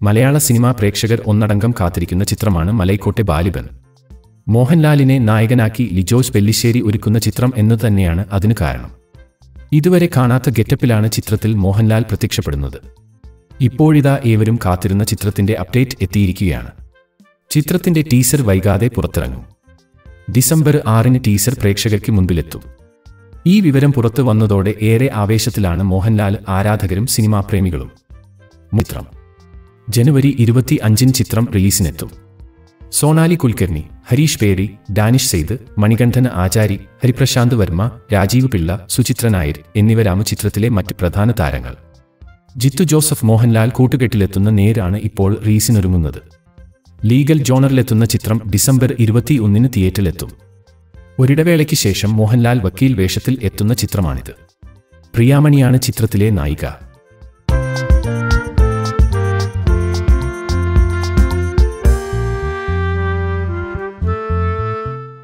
മലയാള സിനിമാ പ്രേക്ഷകർ ഒന്നടങ്കം കാത്തിരിക്കുന്ന ചിത്രമാണ് മലൈക്കോട്ടെ ബാലിബൻ മോഹൻലാലിനെ നായകനാക്കി ലിജോസ് പെല്ലിശ്ശേരി ഒരുക്കുന്ന ചിത്രം എന്നു തന്നെയാണ് അതിനു കാരണം ഇതുവരെ കാണാത്ത ഗെറ്റപ്പിലാണ് ചിത്രത്തിൽ മോഹൻലാൽ പ്രത്യക്ഷപ്പെടുന്നത് ഇപ്പോഴിതാ ഏവരും കാത്തിരുന്ന ചിത്രത്തിന്റെ അപ്ഡേറ്റ് എത്തിയിരിക്കുകയാണ് ചിത്രത്തിന്റെ ടീസർ വൈകാതെ പുറത്തിറങ്ങും ഡിസംബർ ആറിന് ടീസർ പ്രേക്ഷകർക്ക് മുൻപിലെത്തും ഈ വിവരം പുറത്തു വന്നതോടെ ഏറെ ആവേശത്തിലാണ് മോഹൻലാൽ ആരാധകരും സിനിമാ പ്രേമികളും ചിത്രം ജനുവരി ഇരുപത്തി അഞ്ചിന് ചിത്രം റിലീസിനെത്തും സോണാലി കുൽക്കർണി ഹരീഷ് പേരി ഡാനിഷ് സെയ്ദ് മണികണ്ഠൻ ആചാരി ഹരിപ്രശാന്ത് വർമ്മ രാജീവ് പിള്ള സുചിത്ര നായർ എന്നിവരാണ് ചിത്രത്തിലെ മറ്റ് പ്രധാന താരങ്ങൾ ജിത്തു ജോസഫ് മോഹൻലാൽ കൂട്ടുകെട്ടിലെത്തുന്ന നേരാണ് ഇപ്പോൾ റീസിനൊരുങ്ങുന്നത് ലീഗൽ ജോണറിലെത്തുന്ന ചിത്രം ഡിസംബർ ഇരുപത്തി ഒന്നിന് തിയേറ്ററിലെത്തും ഒരിടവേളയ്ക്ക് ശേഷം മോഹൻലാൽ വക്കീൽ വേഷത്തിൽ എത്തുന്ന ചിത്രമാണിത് പ്രിയാമണിയാണ് ചിത്രത്തിലെ നായിക